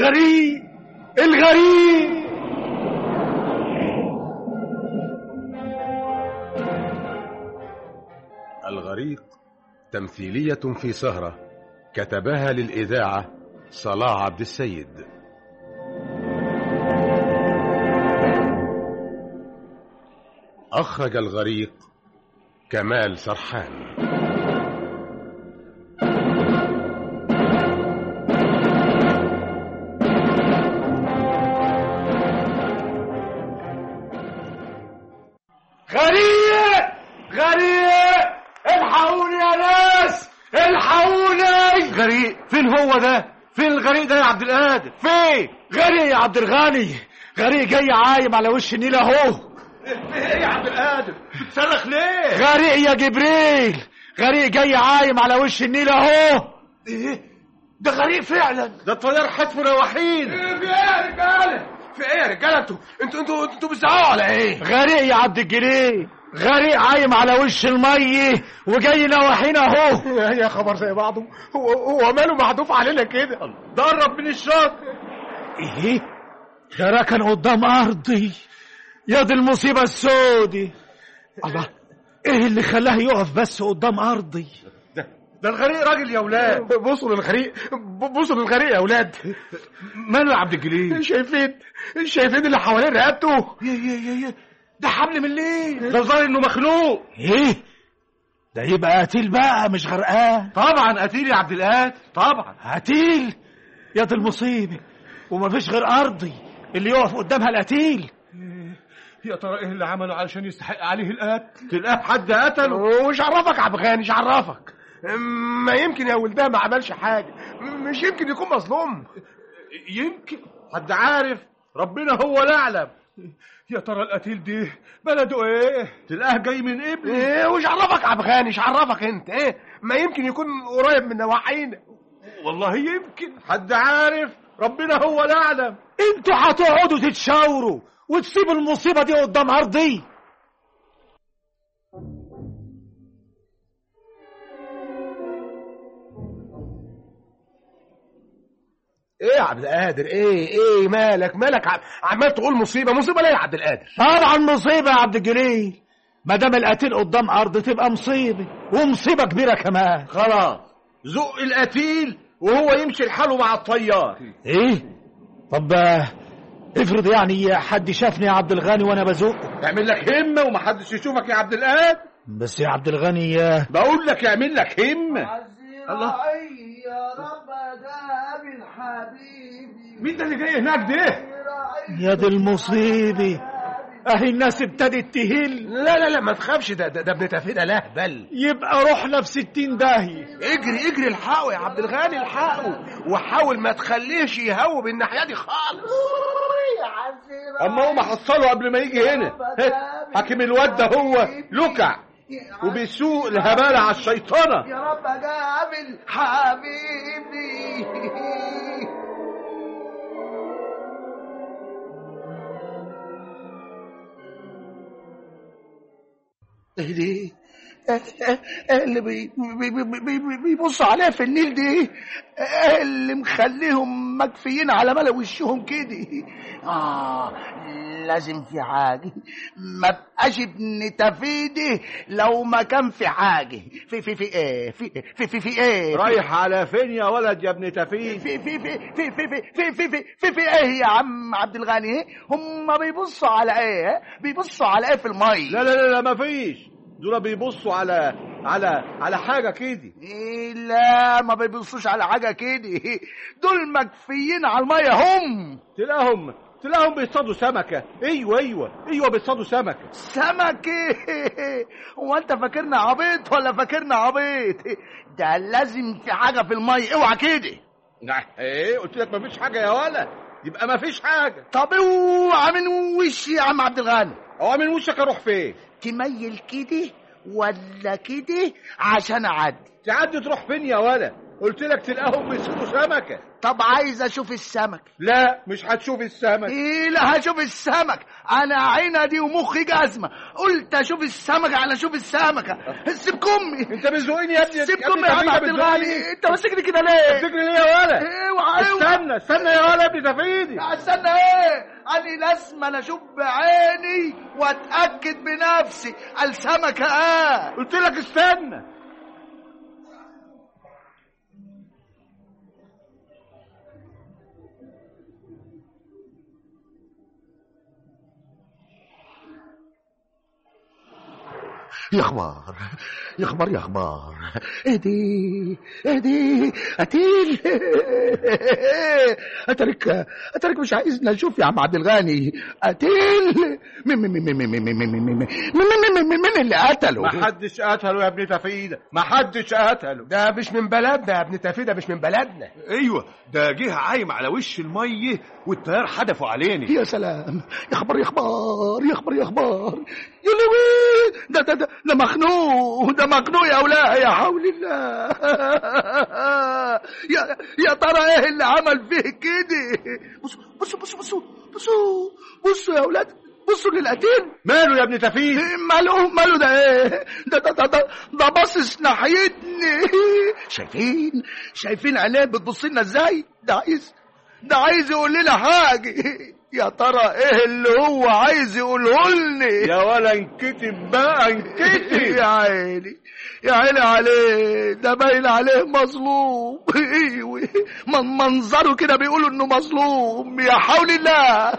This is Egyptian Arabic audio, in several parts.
الغريق الغريق الغريق تمثيلية في سهرة كتبها للإذاعة صلاح عبد السيد أخرج الغريق كمال سرحان غريق غريق الحقوني يا ناس الحقوني غريق فين هو ده فين الغريق ده يا عبد القادر فين غريق يا عبد الغني غريق جاي عايم على وش النيل اهو ايه يا عبد القادر بتصرخ ليه غريق يا جبريل غريق جاي عايم على وش النيل اهو ايه ده غريق فعلا ده الطيار حتف رواحين في ايه يا رجاله في ايه يا رجاله انتوا انتوا انتوا انتوا بتزعقوا على ايه غريق يا عبد الجليل غريق عايم على وش المية وجاي نواحينا اهو يا خبر زي بعضه هو هو ماله محذوف علينا كده درب من الشط ايه ده كان قدام ارضي يا دي المصيبه السودي الله ايه اللي خلاه يقف بس قدام ارضي ده ده الغريق راجل يا ولاد بصوا للغريق بصوا للغريق يا اولاد ماله يا عبد الجليل شايفين شايفين اللي حوالين رقبته يا يا يا يا ده حبل من الليل ده ظاهر انه مخنوق ايه ده يبقى قتيل بقى مش غرقان طبعا قتيل يا عبد القادر طبعا قتيل يا دي المصيبه ومفيش غير ارضي اللي يقف قدامها القتيل يا ترى ايه اللي عمله علشان يستحق عليه القتل تلقاه حد قتله وش عرفك يا عبغاني مش عرفك ما يمكن يا ولدها ما عملش حاجه مش يمكن يكون مظلوم يمكن حد عارف ربنا هو اللي يعلم يا ترى القتيل دي بلده ايه تلقاه جاي من ابني ايه وش عرفك يا عبغاني مش عرفك انت ايه ما يمكن يكون قريب من نواحينا والله يمكن حد عارف ربنا هو اللي يعلم انتوا هتقعدوا تتشاوروا وتسيبوا المصيبه دي قدام ارضي ايه يا عبد القادر ايه ايه مالك مالك عم- عمال تقول مصيبه مصيبه ليه يا عبد القادر طبعا مصيبه يا عبد الجليل ما دام القتيل قدام ارض تبقى مصيبه ومصيبه كبيره كمان خلاص زق القتيل وهو يمشي لحاله مع الطيار ايه طب آه، افرض يعني حد شافني يا عبد الغني وانا بزق اعمل لك همه ومحدش يشوفك يا عبد القادر بس يا عبد الغني آه، بقول لك اعمل لك همه الله. يا رب قابل حبيبي مين ده اللي جاي هناك ده يا دي المصيبه اهي الناس ابتدت تهل لا لا لا ما تخافش ده ده, ده ابن تفيدة لا بل يبقى رحنا في ستين داهية اجري اجري الحقه يا عبد الغني الحقه وحاول ما تخليهش يهوب الناحية دي خالص اما هو محصله قبل ما يجي هنا حاكم الواد ده هو لكع وبيسوق الهبالة على الشيطانة يا رب قابل حبيبي ايه دي إيه- إيه- إيه اللي بي بي بي بي بي بيبصوا عليها في النيل دي إيه اللي مخليهم مكفيين على ملا وشهم كده اه لازم في حاجه ما بقاش ابن تفيدي لو ما كان في حاجه في في في ايه في في في, في ايه رايح على فين يا ولد يا ابن تفيد في في في في في في في في في في في ايه يا عم عبد الغني هم بيبصوا على ايه بيبصوا على ايه في المي لا لا لا لا مفيش دول بيبصوا على على على حاجة كده إيه لا ما بيبصوش على حاجه كده دول مكفيين على الميه هم تلاقيهم تلاقيهم بيصطادوا سمكة ايوه ايوه ايوه بيصطادوا سمكة سمك إيه؟ هو انت فاكرنا عبيط ولا فاكرنا عبيط ده لازم في حاجه في الميه اوعى كده نعم ايه قلت لك مفيش حاجة يا ولد يبقى مفيش حاجة طب اوعى من وشي يا عم عبد الغني هو من وشك اروح فين تميل كده ولا كده عشان اعدي تعدي تروح فين يا ولد قلت لك تلقاهم بيسوقوا سمكه طب عايز اشوف السمك لا مش هتشوف السمك ايه لا هشوف السمك انا عندي ومخي جزمه قلت اشوف السمك على اشوف السمكه سيبك امي انت بتزوقني يا ابني سيبك امي يا عم عبد الغني انت ماسكني كده ليه تفتكري ليه يا ولا اوعى اوعى استنى استنى يا ولا ابني تفيدي استنى ايه انا لازم أنا اشوف بعيني واتاكد بنفسي السمكه اه قلت لك استنى يا خبار يا خبار يا خبار اهدي اهدي قتيل اترك اترك مش عايزنا نشوف يا عم عبد الغني قتيل مين مين مين مين مين مين مين مين مين مين مين مين اللي قتله ما حدش قتله يا ابني تفيدة ما حدش قتله ده مش من بلدنا يا ابن تفيدة مش من بلدنا ايوه ده جه عايم على وش الميه والتيار حدفوا علينا يا سلام يا خبر يا خبر يا خبر يا خبر يا لوي ده ده ده ده مخنوق ده مخنوق يا اولاد يا حول الله يا يا ترى ايه اللي عمل فيه كده بصوا بصوا بصوا بصوا بصوا بصوا يا اولاد بصوا للقتيل ماله يا ابني تفيد ماله ماله ده ايه ده ده ده ده, ده باصص ناحيتني شايفين شايفين عينيه بتبص لنا ازاي ده عايز ده عايز يقول لنا حاجه يا ترى ايه اللي هو عايز يقوله لنا يا ولا انكتب بقى انكتب يا عيني يا عيني عليه ده باين عليه مظلوم ايوه من منظره كده بيقولوا انه مظلوم يا حول الله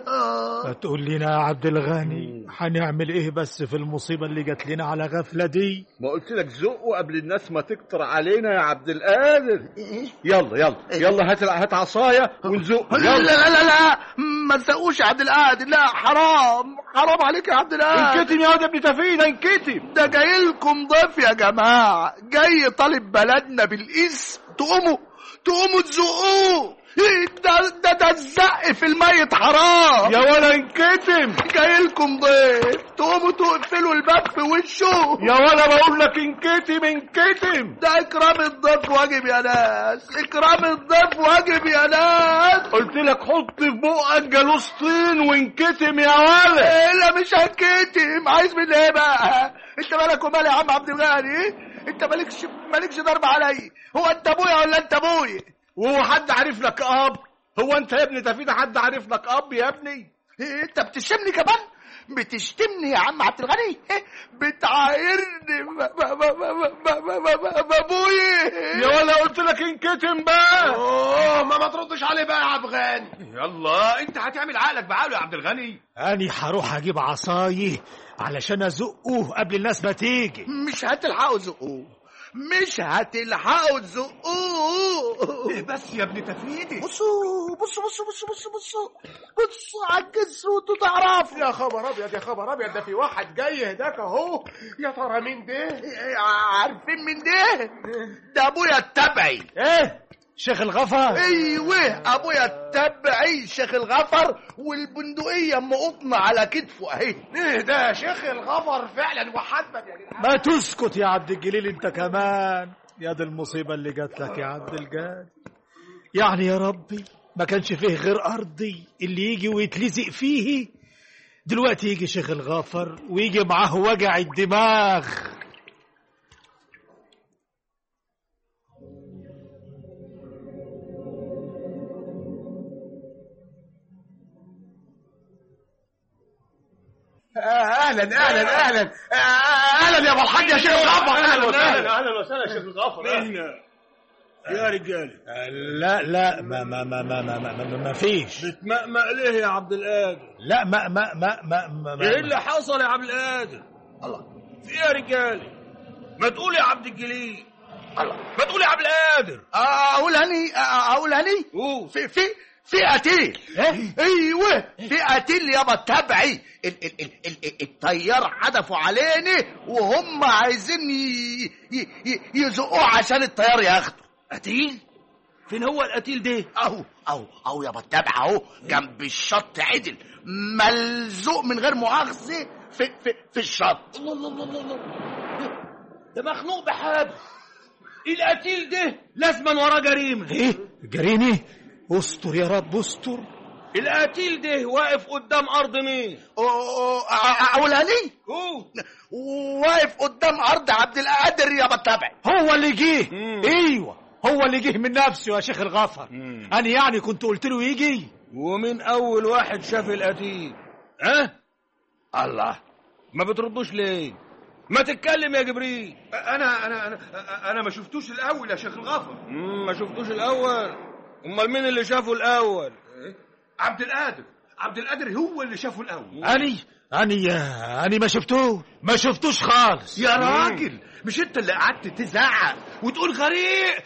هتقول لنا يا عبد الغني هنعمل ايه بس في المصيبة اللي جات لنا على غفلة دي ما قلت لك زقه قبل الناس ما تكتر علينا يا عبد القادر يلا يلا يلا هات هات عصايه ونزقه لا يلا لا لا لا ما تسقوش يا عبد القادر لا حرام حرام عليك يا عبد القادر انكتم يا واد ابن تفيد انكتم ده جاي لكم ضيف يا جماعة جاي طالب بلدنا بالقيس تقوموا تقوموا تزقوه إيه ده ده ده الزق في الميت حرام يا ولا انكتم جاي لكم ضيف تقوموا تقفلوا الباب في وشه يا ولا بقول لك انكتم انكتم ده اكرام الضيف واجب يا ناس اكرام الضيف واجب يا ناس قلت لك حط في بقك جالوس طين وانكتم يا ولا إيه لا مش هكتم عايز من ايه بقى انت مالك ومال يا عم عبد الغني انت مالكش مالكش ضرب علي هو انت ابويا ولا انت ابويا وهو حد عارف لك اب هو انت يا ابني تفيد حد عارف لك اب يا ابني إيه انت بتشتمني كمان بتشتمني يا عم عبد الغني إيه؟ بتعايرني ب- ب- ب- ب- ب- ب- ب- بابويا يا ولا قلت لك انكتم بقى اوه ما ما تردش عليه بقى يا عبد الغني يلا انت هتعمل عقلك بعقله يا عبد الغني أنا هروح أجيب عصاي علشان أزقه قبل الناس ما تيجي مش هتلحقوا تزقوه مش هتلحقوا تزقوه ايه بس يا ابن تفيدي بصوا بصوا بصوا بصوا بصوا بصوا بصوا على الجسر وانتوا تعرفوا يا خبر أبيض يا خبر أبيض ده في واحد جاي هداك أهو يا ترى مين ده؟ إيه، عارفين من ده ده ابويا التبعي إيه؟ شيخ الغفر ايوه ابويا التبعي شيخ الغفر والبندقيه ام قطنه على كتفه اهي ايه ده شيخ الغفر فعلا وحدك يا جدعان ما تسكت يا عبد الجليل انت كمان يا دي المصيبة اللي جات لك يا عبد الجاد يعني يا ربي ما كانش فيه غير أرضي اللي يجي ويتلزق فيه دلوقتي يجي شيخ الغفر ويجي معاه وجع الدماغ اهلا اهلا اهلا اهلا يا ابو الحاج يا شيخ الغفر اهلا اهلا اهلا وسهلا يا شيخ الغفر يا رجال لا لا ما ما ما ما ما ما, ما, ما فيش بتمأمأ ليه يا عبد القادر لا ما ما ما ما, ما, ما ايه اللي حصل يا عبد القادر الله في إيه يا رجالي ما تقول يا عبد الجليل ما تقول يا عبد القادر اقول هني اقول هني قول في في في قتيل ايوه في قتيل يابا تبعي ال ال ال ال الطيار حدفوا علينا وهم عايزين ي- ي- ي- يزقوه عشان الطيار ياخده قتيل فين هو القتيل ده اهو اهو اهو يابا التبع اهو جنب الشط عدل ملزوق من غير مؤاخذه في في في الشط الله الله الله الله الله. ده مخنوق بحاله القتيل ده لازما وراه جريمه ايه جريمه استر يا رب استر القتيل ده واقف قدام ارض مين اقولها لي قول واقف قدام ارض عبد القادر يا بتابع هو اللي جه مم. ايوه هو اللي جه من نفسه يا شيخ الغفر مم. انا يعني كنت قلت له يجي ومن اول واحد شاف القتيل ها الله ما بتردوش ليه ما تتكلم يا جبريل انا انا انا انا ما شفتوش الاول يا شيخ الغفر مم، ما شفتوش الاول امال مين اللي شافه الاول عبد القادر عبد القادر هو اللي شافه الاول اني اني اني ما شفتوش ما شفتوش خالص يا راجل مش انت اللي قعدت تزعق وتقول غريق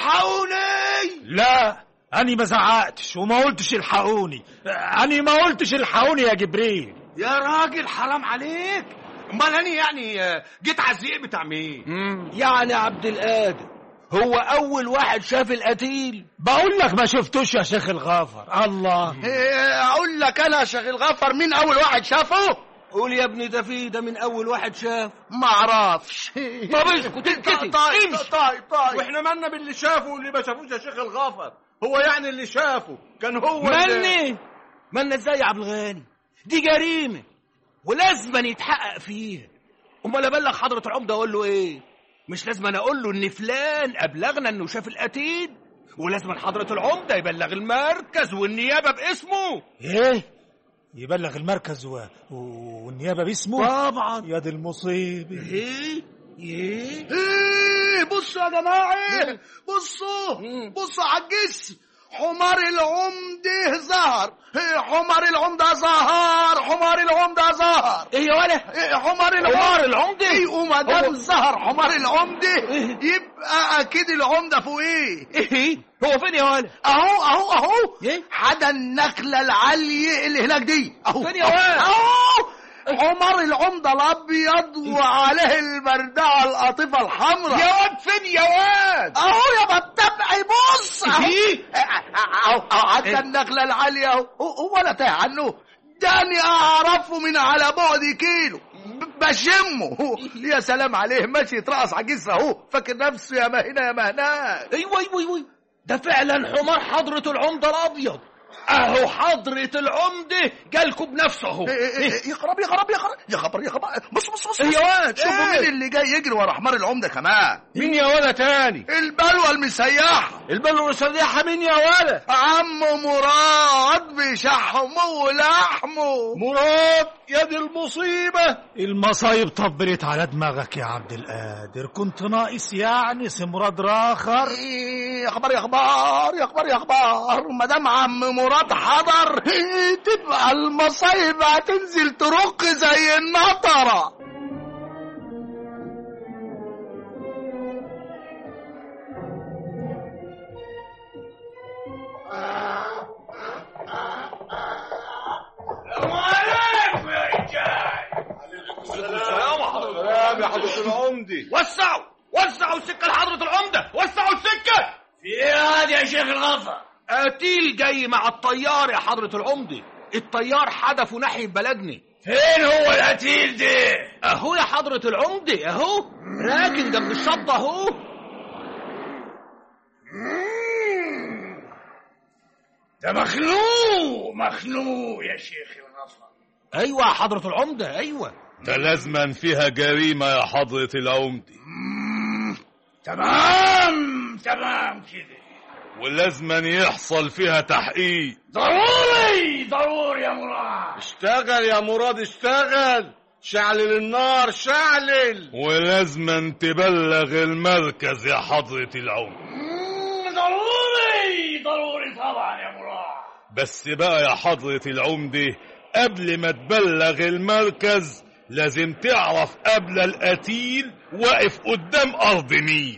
الحقوني لا اني ما زعقتش وما قلتش الحقوني اني ما قلتش الحقوني يا جبريل يا راجل حرام عليك امال انا يعني آه، جيت على الزئيق بتاع مين يعني عبد القادر هو اول واحد شاف القتيل بقول لك ما شفتوش يا شيخ الغفر الله إيه، اقول لك انا يا شيخ الغفر مين اول واحد شافه قول يا ابني ده في ده من اول واحد شاف ما اعرفش طب اسكت اسكت طيب امشي طيب طيب واحنا مالنا باللي شافه واللي ما شافوش يا شيخ الغفر هو يعني اللي شافه كان هو اللي- مالني مالنا ازاي يا عبد الغني دي جريمه ولازم يتحقق فيها امال ابلغ حضره العمده اقول له ايه مش لازم أنا اقول له ان فلان ابلغنا انه شاف القتيل ولازم حضره العمده يبلغ المركز والنيابه باسمه ايه يبلغ المركز و... والنيابه باسمه طبعا يا دي المصيبه ايه ايه ايه بصوا يا جماعه بصوا مم. بصوا على الجسم حمار العمده ظهر إيه، حمار العمده ظهر حمار العمده ظهر ايه يا ولا إيه، حمار العمده حمار العمده ايه وما دام هو- ظهر حمار العمده إيه؟ يبقى اكيد العمده فوقيه ايه هو فين يا ولا اهو اهو اهو ايه حدا النخله العاليه اللي هناك دي اهو فين يا واد؟ اهو حمار العمده الابيض وعليه البردعه القاطفه الحمراء يا واد فين يا واد اهو يا بتبعي بص اهو إيه؟ اهو اهو عدى النخله العاليه اهو هو ولا تاه عنه داني اعرفه من على بعد كيلو ب- بشمه يا سلام عليه ماشي يترقص على جسره اهو فاكر نفسه يا ما هنا يا ما هناك ايوه ايوه ايوه ده فعلا حمار حضرة العمدة الأبيض أهو حضرة العمدة جالكوا بنفسه أهو إيه إيه إيه يقرب يقرب يقرب يا خبر يا خبر بص بص بص إيه يا واد؟ شوفوا إيه؟ مين اللي جاي يجري ورا حمار العمده كمان مين يا ولا تاني البلوه المسيحه البلو الصديحة مين يا ولا عمو مراد بشحمه ولحمه مراد يا دي المصيبة المصايب طبلت على دماغك يا عبد القادر كنت ناقص يعني سمراد راخر إيه، يا اخبار يا اخبار يا اخبار يا اخبار ما دام عم مراد حضر إيه، تبقى المصايب هتنزل ترق زي النطره سلام يا حضرة العمدي وسعوا وسعوا السكة لحضرة العمدة وسعوا السكة في ايه يا شيخ الغفر قتيل جاي مع الطيار يا حضرة العمدة الطيار حدفه ناحية بلدنا فين هو القتيل ده اهو يا حضرة العمدة اهو راكن جنب الشط اهو ده مخنوق مخنوق يا شيخ الغفر ايوه يا حضرة العمدة ايوه ده لازما فيها جريمة يا حضرة العمدة تمام تمام كده ولازما يحصل فيها تحقيق ضروري ضروري يا مراد اشتغل يا مراد اشتغل شعلل النار شعلل ولازما تبلغ المركز يا حضرة العمدة ضروري ضروري طبعا يا مراد بس بقى يا حضرة العمدة قبل ما تبلغ المركز لازم تعرف قبل القتيل واقف قدام أرض مين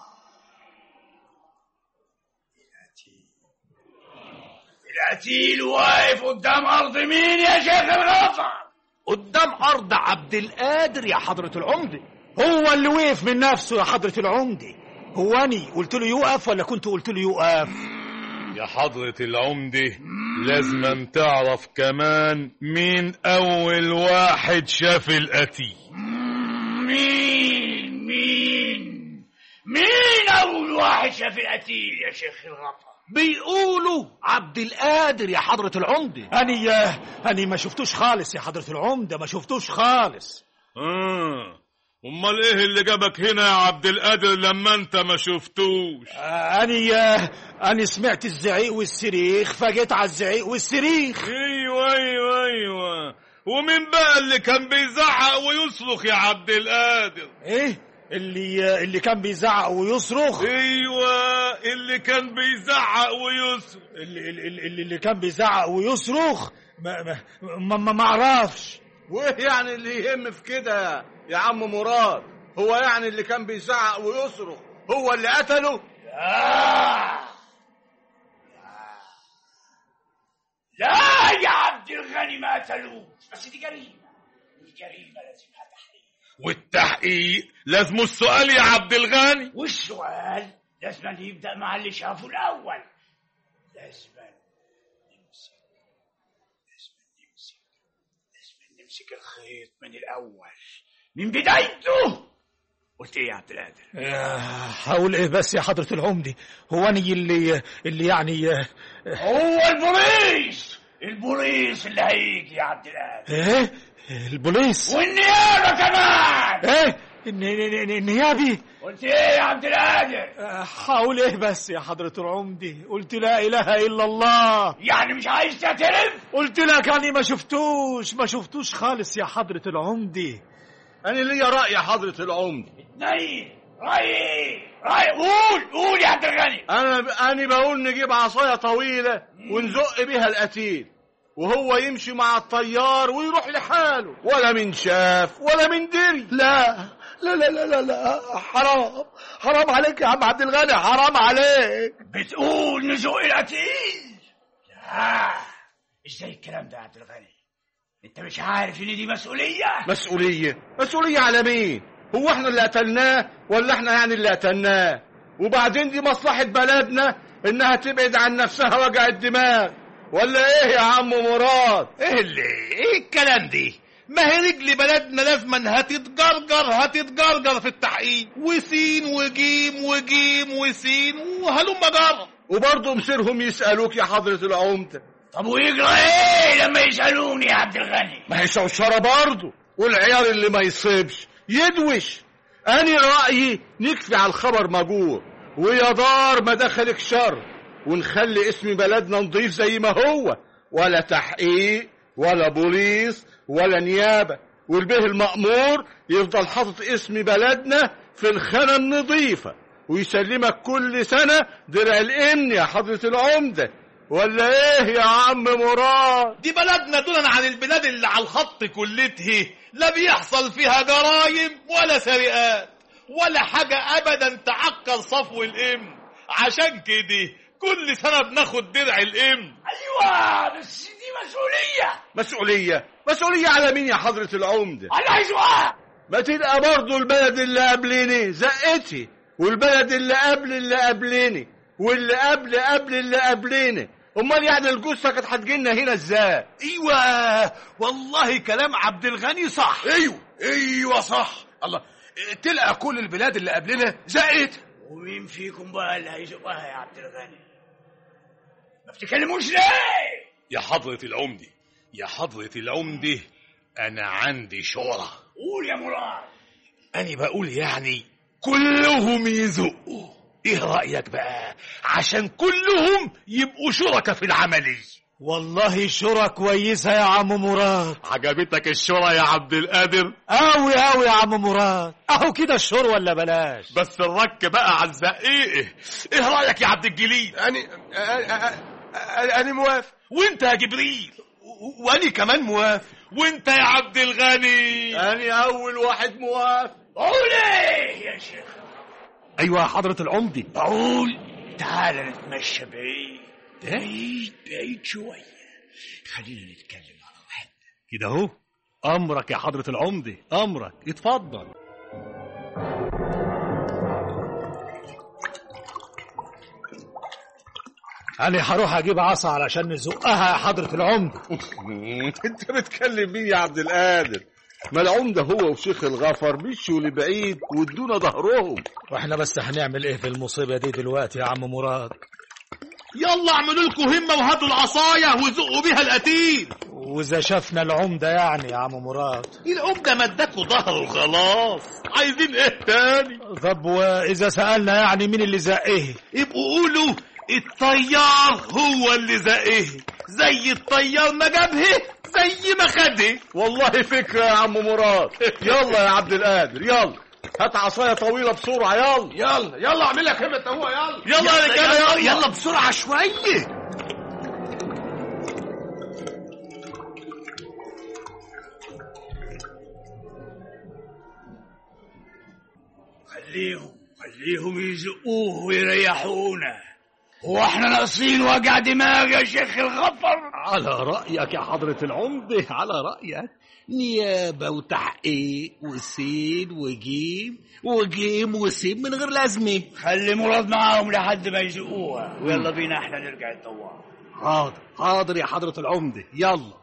القتيل واقف قدام ارض مين يا شيخ الغفر قدام ارض عبد القادر يا حضرة العمدة هو اللي وقف من نفسه يا حضرة العمدة هو أني قلت له يوقف ولا كنت قلت له يوقف يا حضرة العمدة لازم تعرف كمان مين أول واحد شاف القتيل مين مين مين اول واحد شاف القتيل يا شيخ الغفا بيقولوا عبد القادر يا حضرة العمدة أني أني ما شفتوش خالص يا حضرة العمدة ما شفتوش خالص آه. امال ايه اللي جابك هنا يا عبد القادر لما انت ما شفتوش أني أني سمعت الزعيق والصريخ فجيت على الزعيق والصريخ ايوه ايوه ايوه ومين بقى اللي كان بيزعق ويصرخ يا عبد القادر ايه اللي اللي كان بيزعق ويصرخ ايوه اللي كان بيزعق ويصرخ اللي اللي, اللي كان بيزعق ويصرخ ما ما ما, ما اعرفش وايه يعني اللي يهم في كده يا عم مراد هو يعني اللي كان بيزعق ويصرخ هو اللي قتله لا لا يا عبد الغني ما قتلوش بس دي جريمة الجريمة لازمها تحقيق والتحقيق لازم السؤال يا عبد الغني والسؤال لازم يبدأ مع اللي شافه الأول لازم نمسك لازم نمسك لازم نمسك الخيط من الأول من بدايته قلت ايه يا عبد القادر؟ هقول ايه بس يا حضرة العمدة هو اني اللي اللي يعني هو البوليس البوليس اللي هيجي يا عبد القادر ايه البوليس والنيابة كمان ايه الن- الن- النيابي قلت ايه يا عبد القادر؟ هقول ايه بس يا حضرة العمدة قلت لا اله الا الله يعني مش عايز تعترف؟ قلت لك اني ما شفتوش ما شفتوش خالص يا حضرة العمدة انا ليا راي يا حضره العمده اتنين رأيي رأي قول قول يا عبد الغني انا انا بقول نجيب عصايه طويله ونزق بيها القتيل وهو يمشي مع الطيار ويروح لحاله ولا من شاف ولا من دري لا لا لا لا لا, لا. حرام حرام عليك يا عم عبد الغني حرام عليك بتقول نزوق القتيل لا ازاي الكلام ده يا عبد الغني انت مش عارف ان دي مسؤولية مسؤوليه مسؤوليه على مين هو احنا اللي قتلناه ولا احنا يعني اللي قتلناه وبعدين دي مصلحه بلدنا انها تبعد عن نفسها وجع الدماغ ولا ايه يا عم مراد ايه اللي ايه الكلام دي ما هي رجل بلدنا لازما هتتجرجر هتتجرجر في التحقيق وسين وجيم وجيم وسين وهلم جرى وبرضه مصيرهم يسالوك يا حضره العمده طب ويجرى ايه لما يسألوني يا عبد الغني ما هي شوشره برضه والعيار اللي ما يصيبش يدوش أنا رأيي نكفي على الخبر مجور ويا دار ما دخلك شر ونخلي اسم بلدنا نضيف زي ما هو ولا تحقيق ولا بوليس ولا نيابة والبه المأمور يفضل حاطط اسم بلدنا في الخانة النظيفة ويسلمك كل سنة درع الإمن يا حضرة العمدة ولا ايه يا عم مراد دي بلدنا دولا عن البلاد اللي على الخط كلته لا بيحصل فيها جرايم ولا سرقات ولا حاجة أبدا تعكر صفو الإمن عشان كده كل سنة بناخد درع الإمن ايوه بس دي مسؤولية مسؤولية مسؤولية على مين يا حضرة العمدة على ايوه ما تبقى برضه البلد اللي قبلني زقتي والبلد اللي قبل اللي قبلني واللي قبل قبل اللي قبلني امال يعني الجثه كانت هتجيلنا هنا ازاي ايوه والله كلام عبد الغني صح ايوه ايوه صح الله تلقى كل البلاد اللي قبلنا زقت ومين فيكم بقى اللي هيزقها يا عبد الغني ما بتكلموش ليه يا حضرة العمدة يا حضرة العمدة أنا عندي شورى قول يا مراد أنا بقول يعني كلهم يزقوا إيه رأيك بقى عشان كلهم يبقوا شركة في العملية والله شورى كويسة يا عم مراد عجبتك الشورى يا عبد القادر أوي أوي يا عم مراد أهو كده الشور ولا بلاش بس الرك بقى على الزقيقة ايه رأيك يا عبد الجليل أنا أنا أنا موافق وانت يا جبريل وأنا كمان موافق وانت يا عبد الغني انا اول واحد موافق قول ايه يا شيخ أيوة يا حضرة العمدة بقول تعال نتمشى بعيد بعيد بعيد شوية خلينا نتكلم على واحد كده أهو أمرك يا حضرة العمدة أمرك اتفضل أنا هروح أجيب عصا علشان نزقها يا حضرة العمدة انت بتكلم مين يا عبد القادر ما العمدة هو وشيخ الغفر مشوا لبعيد وادونا ظهرهم واحنا بس هنعمل ايه في المصيبة دي دلوقتي يا عم مراد يلا اعملوا لكم همة وهاتوا العصاية وزقوا بيها القتيل واذا شفنا العمدة يعني يا عم مراد العمدة مدكوا ظهره خلاص عايزين ايه تاني طب واذا سألنا يعني مين اللي زقه يبقوا قولوا الطيار هو اللي زقه زي الطيار ما جابه زي ما خده والله فكرة يا عم مراد يلا يا عبد القادر يلا هات عصاية طويلة بسرعة يلا يلا يلا اعمل لك همة هو يلا يلا يا رجالة يلا, يلا يلا بسرعة شوية خليهم خليهم يزقوه ويريحونا هو احنا ناقصين وجع دماغ يا شيخ الغفر على رأيك يا حضرة العمدة على رأيك نيابة وتحقيق وسين وجيم وجيم وسين من غير لازمة خلي مراد معاهم لحد ما يزقوها ويلا بينا احنا نرجع الدوار حاضر حاضر يا حضرة العمدة يلا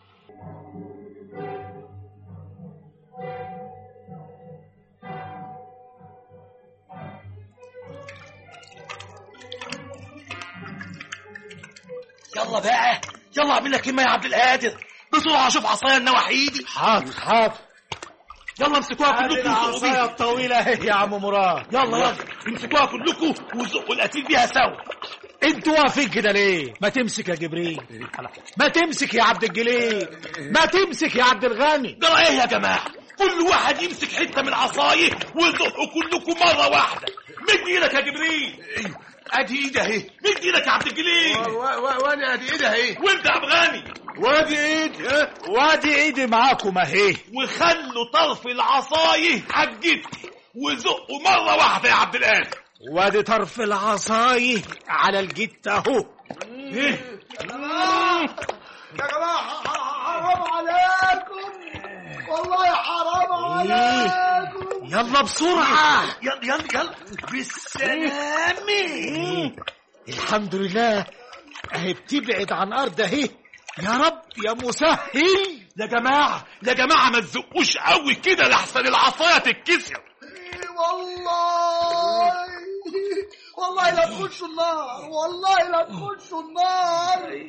يلا بقى يلا اعمل لك همة يا عبد القادر بسرعة شوف عصايا النواحيدي حاضر حاضر يلا امسكوها كلكم وزقوا العصاية بيها الطويلة اهي يا عم مراد يلا يلا امسكوها كلكم وزقوا القتيل بيها سوا انتوا واقفين كده ليه ما تمسك يا جبريل ما تمسك يا عبد الجليل ما تمسك يا عبد الغني ده ايه يا جماعة كل واحد يمسك حتة من عصايه وزقوا كلكم مرة واحدة مد ايدك يا جبريل ادي ايدي اهي مد ايدك يا عبد الجليل و- و- وانا ادي ايدي اهي وانت يا عبد غني وادي ايد ها وادي ايدي معاكم اهي وخلوا طرف العصايه حجتي وزقوا مرة واحدة يا عبد القادر وادي طرف العصاية على الجت اهو يا جماعة حرام عليكم والله حرام عليكم يلا بسرعة يلا يلا يلا بالسلامة الحمد لله اهي بتبعد عن ارض اهي يا رب يا مسهل يا جماعة يا جماعة ما تزقوش قوي كده لحسن العصاية تتكسر والله والله لا تخشوا النار والله لا تخشوا النار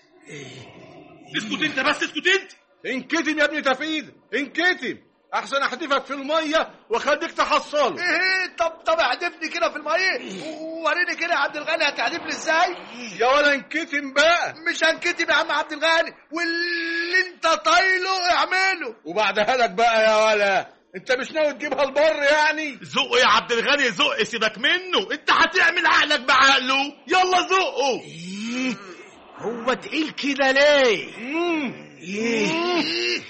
اسكت انت بس اسكت انت انكتم يا ابني تفيد انكتم احسن احدفك في المية واخليك تحصله ايه طب طب احدفني كده في الميه ووريني كده يا عبد الغني هتحدفني ازاي يا ولا انكتم بقى مش هنكتب يا عم عبد الغني واللي انت طايله اعمله وبعدها لك بقى يا ولا انت مش ناوي تجيبها البر يعني زقه يا عبد الغني زق سيبك منه انت هتعمل عقلك بعقله يلا زقه هو تقيل كده ليه إيه؟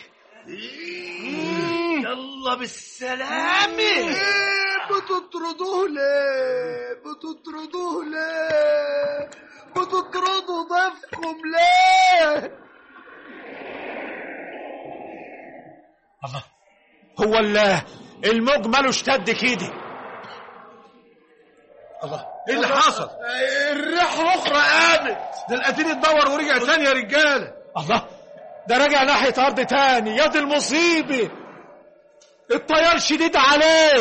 يلا بالسلامة ايه بتطردوه ليه بتطردوه ليه بتطردوا ضيفكم ليه هو ال- الموج ماله اشتد كده ايه اللي حصل الريح اخرى قامت ده القتيل اتدور ورجع تاني يا رجاله الله ده راجع ناحية أرض تاني يا دي المصيبة الطيار شديد عليه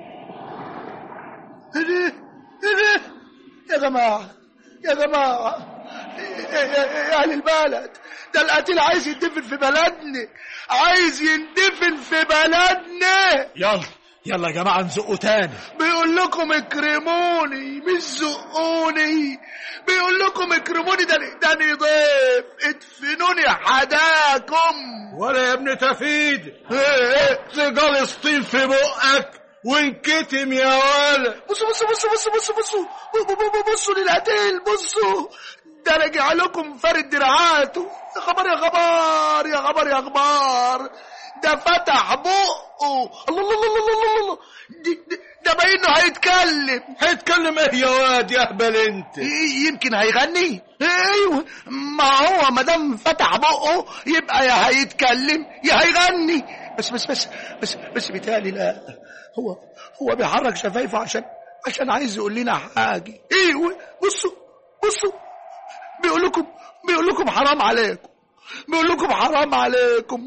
ايه ايه يا جماعة يا جماعة يا- يا يا أهل البلد ده القتيل عايز يندفن في بلدنا عايز يندفن في بلدنا يلا يلا يا جماعة نزقه تاني بيقول لكم اكرموني مش زقوني بيقول لكم اكرموني ده ده أنا ضيف ادفنوني حداكم ولا يا ابن تفيد ايه سجال سطيل في بقك وانكتم يا ولا بصوا بصوا بصوا بصوا بصوا بصوا ب- ب- ب- بصوا للقتيل بصوا ده رجع لكم فارد دراعاته يا خبر يا خبر يا خبر يا خبر ده فتح بقه الله الله الله الله الله الله دي- دي- ده باين انه هيتكلم هيتكلم ايه يا واد يا اهبل انت ي- يمكن هيغني ايوه ما هو ما دام فتح بقه يبقى يا هيتكلم يا هيغني بس بس بس بس بس بيتهيألي لا هو هو بيحرك شفايفه عشان عشان عايز يقول لنا حاجه ايوه بصوا بصوا بيقول لكم بيقول لكم حرام عليكم بيقول لكم حرام عليكم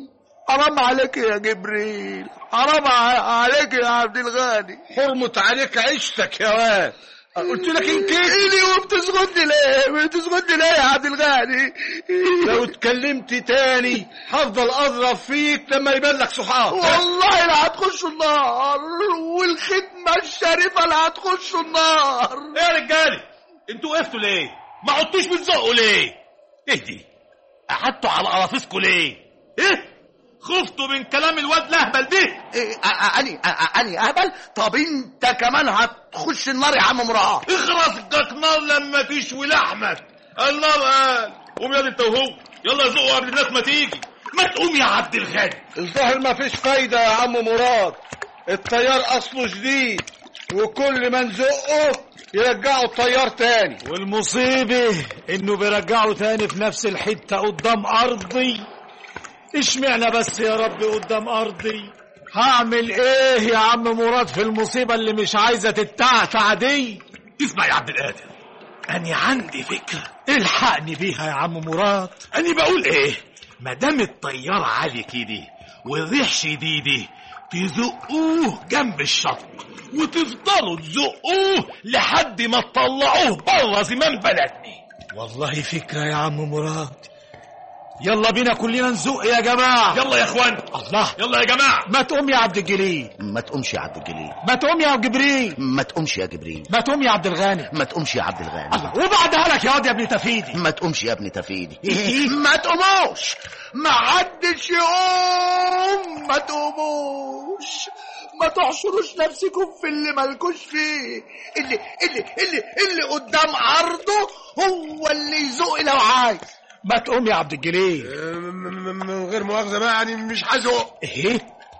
حرام عليك يا جبريل حرام عليك يا عبد الغني حرمة عليك عيشتك يا واد قلت لك انت ايدي وبتسجدني ليه بتسجدني ليه يا عبد الغني لو اتكلمت تاني هفضل اضرب فيك لما يبان لك صحاب والله لا هتخشوا النار والخدمه الشريفه لا هتخشوا النار ايه يا رجالي انتوا وقفتوا ليه ما عدتوش بتزقوا ليه اهدي قعدتوا على قرافيسكوا ليه ايه خفتوا من كلام الواد الاهبل ده إيه، اني اني اهبل طب انت كمان هتخش النار يا عم مراد اخرسك نار لما تشوي لحمك النار قال قوم يا انت وهو يلا زقوا قبل الناس ما تيجي ما تقوم يا عبد الغني الظاهر ما فيش فايدة يا عم مراد الطيار اصله جديد وكل ما نزقه يرجعوا الطيار تاني والمصيبة انه بيرجعوا تاني في نفس الحتة قدام ارضي اشمعنى بس يا رب قدام ارضي هعمل ايه يا عم مراد في المصيبة اللي مش عايزة تتعتع دي اسمع يا عبد القادر انا عندي فكرة الحقني بيها يا عم مراد انا بقول ايه ما دام الطيار عالي كده والريح شديده تزقوه جنب الشط وتفضلوا تزقوه لحد ما تطلعوه بره زمان بلدني والله فكرة يا عم مراد يلا بينا كلنا نزق يا جماعة يلا يا اخوان الله يلا يا جماعة ما تقوم يا عبد الجليل ما تقومش يا عبد الجليل ما تقوم يا جبريل ما تقومش يا جبريل ما تقوم يا عبد الغني ما تقومش يا عبد الغني الله وبعدها لك يا واد يا ابن تفيدي ما تقومش يا ابن تفيدي ما تقوموش ما حدش يقوم ما تقوموش ما تحشروش نفسكم في اللي مالكوش فيه اللي اللي اللي اللي قدام عرضه هو اللي يزق لو عايز ما تقوم يا عبد الجليل من غير مؤاخذة بقى يعني مش هزق ايه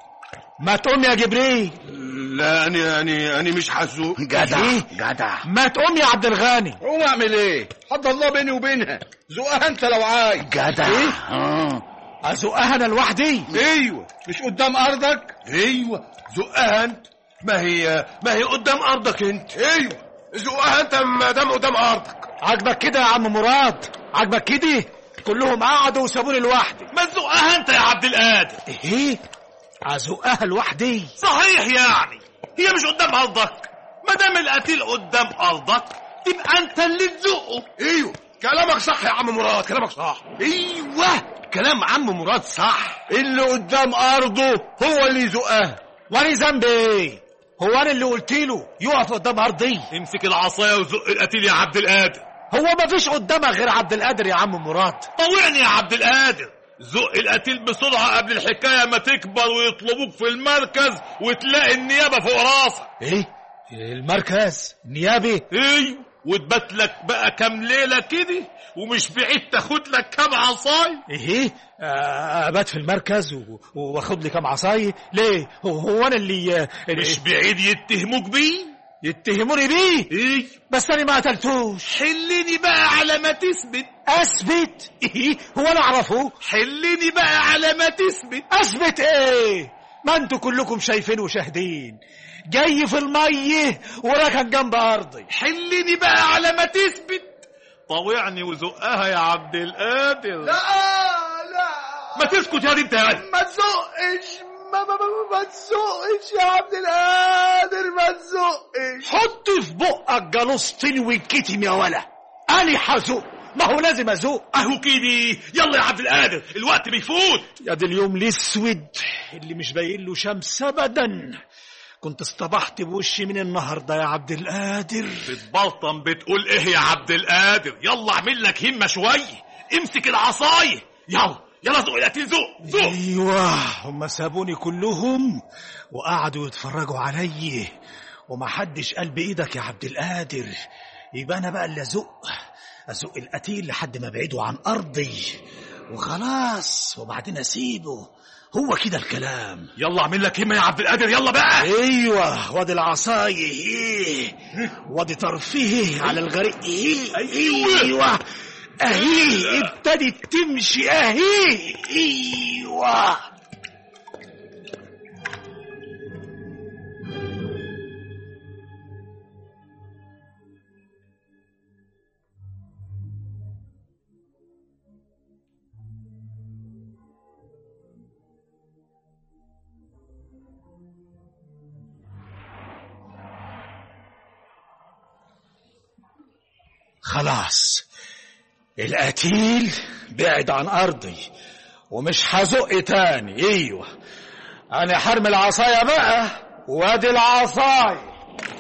ما تقوم يا جبريل لا أنا أنا أنا مش هزق جدع إيه؟ جدع ما تقوم يا عبد الغني قوم اعمل ايه حد الله بيني وبينها زقها انت لو عايز جدع إيه؟ آه. ازقها انا لوحدي ايوه مش قدام ارضك أيوه زقها أنت ما هي ما هي قدام أرضك أنت أيوه زقها أنت ما دام قدام أرضك عاجبك كده يا عم مراد عاجبك كده كلهم قعدوا وسابوني لوحدي ما تزقها انت يا عبد القادر ايه ازقها لوحدي صحيح يعني هي مش قدام ارضك ما دام القتيل قدام ارضك تبقى انت اللي تزقه أيوه كلامك صح يا عم مراد كلامك صح ايوه كلام عم مراد صح اللي قدام ارضه هو اللي يزقها وانا ذنبي ايه هو انا اللي قلت له يقف قدام ارضي امسك العصايه وزق القتيل يا عبد القادر هو ما فيش قدامك غير عبد القادر يا عم مراد طوعني يا عبد القادر زق القتيل بسرعة قبل الحكاية ما تكبر ويطلبوك في المركز وتلاقي النيابة فوق راسك ايه المركز نيابي ايوه وتبات لك بقى كام ليلة كده ومش بعيد تاخد لك كام عصاي ايه آه، ابات في المركز و- واخد لي كام عصايه ليه هو, هو انا اللي مش بعيد يتهموك بيه يتهموني بيه ايه بس انا ما قتلتوش حلني بقى على ما تثبت اثبت ايه هو انا اعرفه حلني بقى على ما تثبت اثبت ايه ما انتوا كلكم شايفين وشاهدين جاي في الميه وراكن جنب ارضي حلني بقى على ما تثبت طوعني وزقها يا عبد القادر لا لا ما تسكت يا دي انت يا ولد. ما تزقش ما ما ما, ما تزقش يا عبد القادر ما تزقش حط في بقك جلوستين وانكتم يا ولا انا هزق ما هو لازم ازق اهو كده يلا يا عبد القادر الوقت بيفوت يا دي اليوم الاسود اللي مش باين له شمس ابدا كنت اصطبحت بوشي من النهارده يا عبد القادر بتبلطم بتقول ايه يا عبد القادر يلا اعمل لك همه شويه امسك العصايه يلا يلا زق القتيل زق زق ايوه هم سابوني كلهم وقعدوا يتفرجوا علي وما حدش قال بايدك يا عبد القادر يبقى انا بقى اللي ازق ازق القتيل لحد ما ابعده عن ارضي وخلاص وبعدين اسيبه هو كده الكلام يلا اعمل لك همه يا عبد القادر يلا بقى ايوه وادي العصايه ايه وادي ترفيه على الغريق ايه أيوة. ايوه اهي ابتدت تمشي اهي ايوه خلاص القتيل بعد عن ارضي ومش هزق تاني ايوه انا حرم العصايه بقى وادي العصايه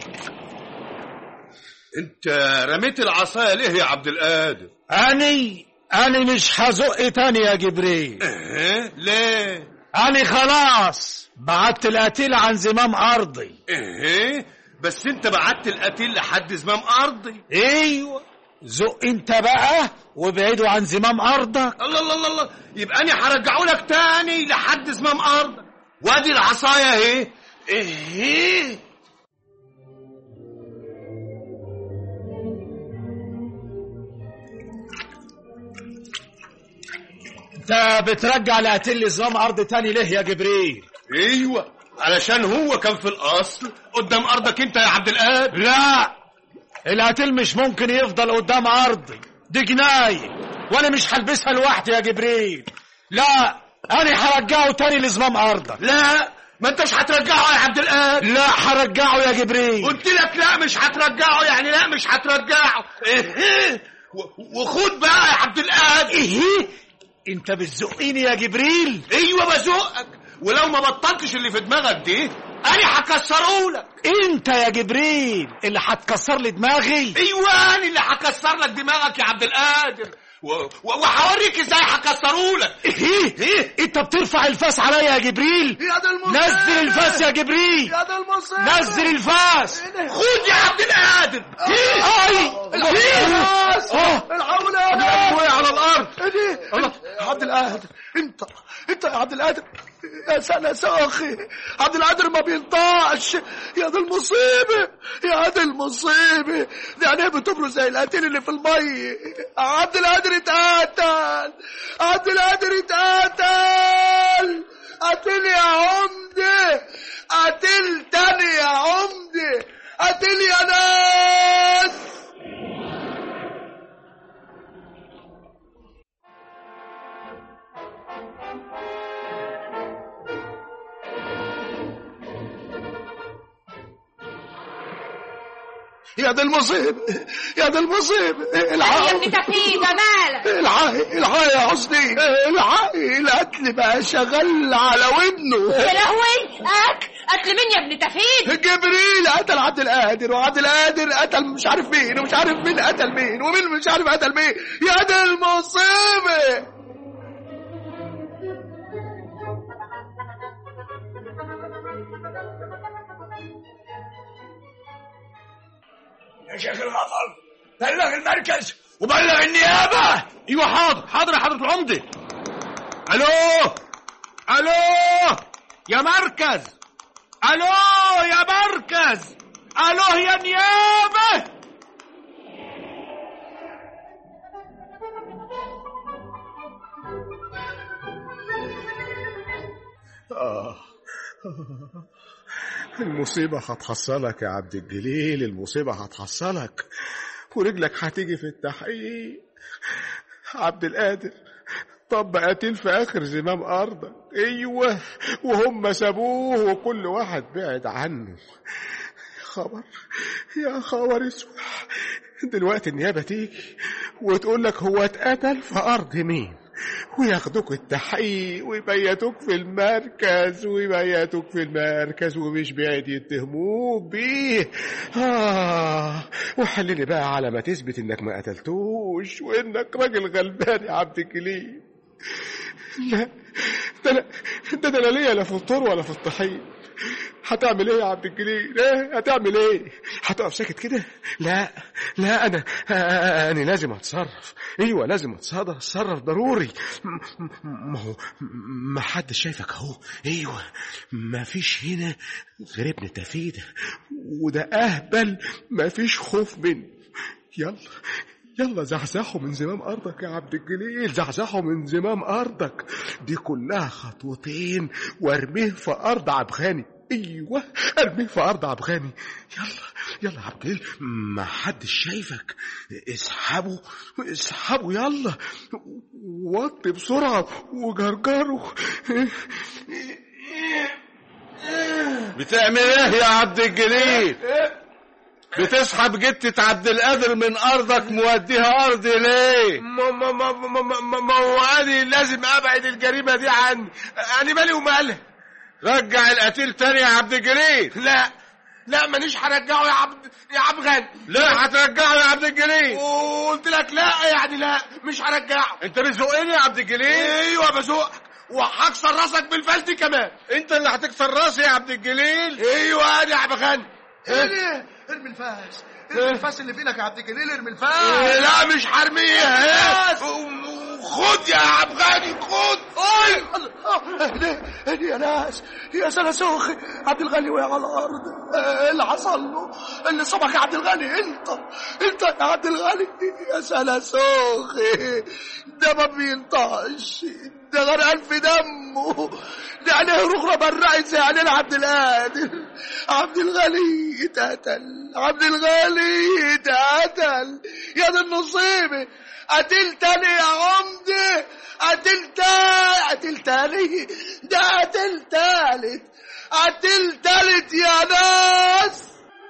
انت رميت العصايه ليه يا عبد القادر اني اني مش هزق تاني يا جبريل ايه ليه اني خلاص بعدت القتيل عن زمام ارضي ايه بس انت بعت القتيل لحد زمام ارضي ايوه زق انت بقى وابعدوا عن زمام ارضك الله الله الله, الله. يبقى انا هرجعه لك تاني لحد زمام ارضك وادي العصايه اهي ايه انت بترجع القتيل لزمام ارض تاني ليه يا جبريل ايوه علشان هو كان في الاصل قدام ارضك انت يا عبد القادر لا القتيل مش ممكن يفضل قدام ارضي دي جنايه وانا مش هلبسها لوحدي يا جبريل لا انا هرجعه تاني لزمام ارضك لا ما انتش هترجعه يا عبد القادر لا هرجعه يا جبريل قلت لك لا مش هترجعه يعني لا مش هترجعه ايه و- وخد بقى يا عبد القادر ايه انت بتزقيني يا جبريل ايوه بزقك ولو ما بطلتش اللي في دماغك دي انا هكسره لك انت يا جبريل اللي هتكسر لي دماغي ايوه انا اللي هكسر لك دماغك يا عبد القادر و- و- وهوريك ازاي هكسره لك ايه ايه انت بترفع الفاس عليا يا جبريل يا ده المصيبة نزل الفاس يا جبريل يا ده المصيبة نزل الفاس خد يا عبد القادر اي الناس الحول يا ناس وقع على الارض ايه الله عبد القادر انت انت يا عبد القادر يا سنة اخي عبد القادر ما بينطقش يا دي المصيبة يا دي المصيبة دي عينيه بتبرز زي القتيل اللي في المية عبد القادر اتقتل عبد القادر اتقتل قتل يا عمدة قتل تاني يا عمدة قتل يا ناس يا دي المصيبة يا دي المصيبة يا العقل ابن تفيدة مالك الحقي الحقي يا حسني الحقي القتل بقى شغال على ودنه يا لهوي أك قتل مين يا ابن تفيد جبريل قتل عبد القادر وعبد القادر قتل مش عارف مين ومش عارف مين قتل مين ومين مش عارف قتل مين يا دي المصيبة يا شيخ الغفر بلغ المركز وبلغ النيابة ايوه حاضر حاضر يا حضرة العمدة الو الو يا مركز الو يا مركز الو يا نيابة آه. المصيبة هتحصلك يا عبد الجليل المصيبة هتحصلك ورجلك هتيجي في التحقيق عبد القادر طب قتيل في آخر زمام أرضك أيوة وهم سابوه وكل واحد بعد عنه خبر يا خبر اسود دلوقتي النيابة تيجي وتقول لك هو اتقتل في أرض مين وياخدوك التحقيق ويبيتوك في المركز ويبيتوك في المركز ومش بعيد يتهموك بيه آه وحللي بقى على ما تثبت انك ما قتلتوش وانك راجل غلبان يا عبد الجليل لا ده لا ده ده لا ليا لا في الطور ولا في الطحين هتعمل ايه يا عبد الجليل ايه هتعمل ايه هتقف ساكت كده لا لا انا انا لازم اتصرف ايوه لازم اتصرف اتصرف ضروري م- م- ما هو ما حدش شايفك اهو ايوه ما فيش هنا غير ابن تفيده وده اهبل ما فيش خوف منه يلا يلا زحزحوا من زمام أرضك يا عبد الجليل زحزحوا من زمام أرضك دي كلها خطوتين وارميه في أرض عبغاني أيوة ارميه في أرض عبغاني يلا يلا يا عبد الجليل ما حدش شايفك اسحبوا اسحبوا يلا وطي بسرعة وجرجروا بتعمل ايه يا عبد الجليل بتسحب جتة عبد القادر من ارضك موديها ارضي ليه ما ما ما ما ما, ما, ما هو انا لازم ابعد الجريمه دي عني انا مالي ومالها رجع القتيل تاني يا عبد الجليل لا لا مانيش هرجعه يا عبد يا عبد غني لا هترجعه يا عبد الجليل وقلت لك لا يعني لا مش هرجعه انت بتزقني يا عبد الجليل ايوه بزقك وهكسر راسك بالفلت كمان انت اللي هتكسر راسي يا عبد الجليل ايوه انا يا عبد غني ارمي ارمي الفاس ارمي الفاس اللي في ايدك يا عبد الجليل ارمي الفاس إيه لا مش هرميها خد يا عبد غني خد ايه يا ناس يا سلاسوخي عبد الغني وقع على الارض ايه اللي حصل له اللي صبك يا عبد الغني انت انت يا عبد الغني يا سلاسوخي ده ما بينطقش ده غرقان في دمه ده عينيه رغرة برعت زي عينين عبد القادر عبد الغني اتقتل عبد الغني اتقتل يا دي النصيبة قتلتني يا عمدي قتلت قتلتني ده قتل تالت قتل تالت يا ناس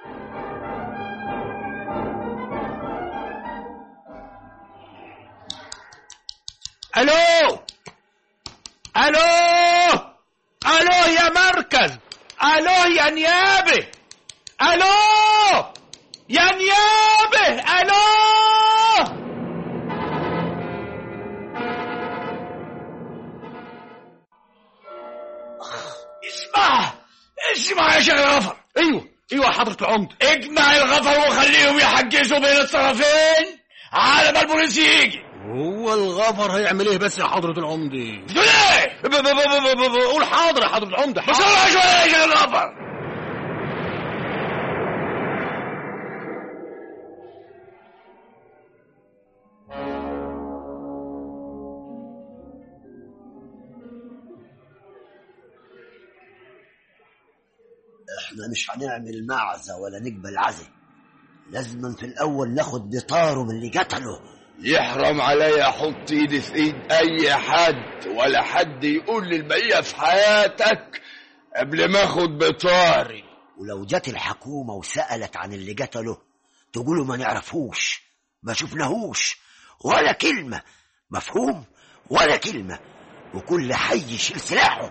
الو الو الو يا مركز الو يا نيابه الو يا نيابه الو اسمع اسمع يا شيخ الغفر ايوه ايوه حضرة العمد اجمع الغفر وخليهم يحجزوا بين الطرفين على ما البوليس يجي هو الغفر هيعمل ايه بس يا حضرة العمدة بتقول ايه؟ ب- ب- ب- ب- ب- قول حاضر يا حضرة العمدة بسرعة شوية يا شيخ الغفر احنا مش هنعمل معزة ولا نقبل عزة لازم في الاول ناخد بطاره من اللي قتله يحرم عليا احط ايدي في ايد اي حد ولا حد يقول لي البقيه في حياتك قبل ما اخد بطاري ولو جت الحكومة وسألت عن اللي قتله تقولوا ما نعرفوش ما شفناهوش ولا كلمة مفهوم ولا كلمة وكل حي يشيل سلاحه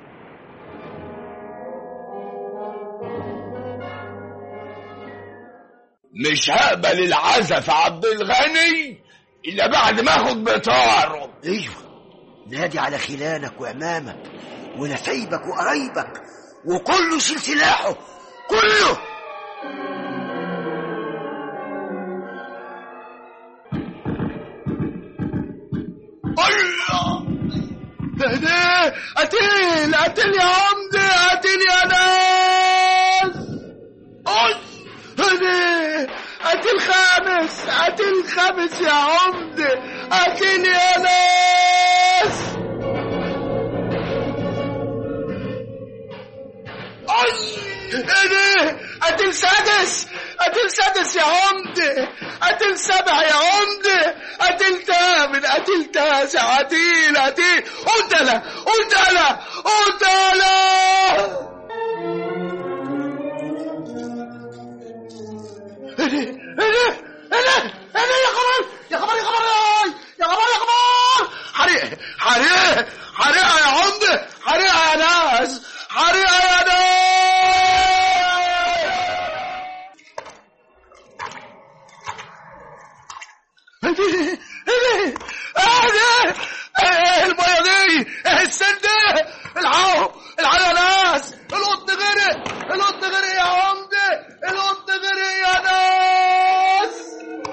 مش هقبل العزف عبد الغني الا بعد ما اخد بطاره ايوه نادي على خلانك وامامك ونسايبك وقرايبك وكله يشيل سلاحه كله الله ده ده قتيل قتيل يا عمدي قتيل يا ناس ده قتيل خامس قتيل خامس يا عمدي قتيل يا ناس ايه ده قتيل سادس قتيل سادس يا عمدي قتيل سبع يا عمدي قتيل تامن قتيل تاسع قتيل قتيل قلت انا قلت انا قلت انا ايه ده ايه ده ايه ده ايه ده يا خبر يا خبر يا خبر يا خبر يا خبر حريق حريق حريق يا عمدي حريق يا ناس حريق يا ناس ايه ده ايه ده الميه دي ايه السن ده العو العو يا ناس القط غرق القط غرق يا عمدي القط غرق يا ناس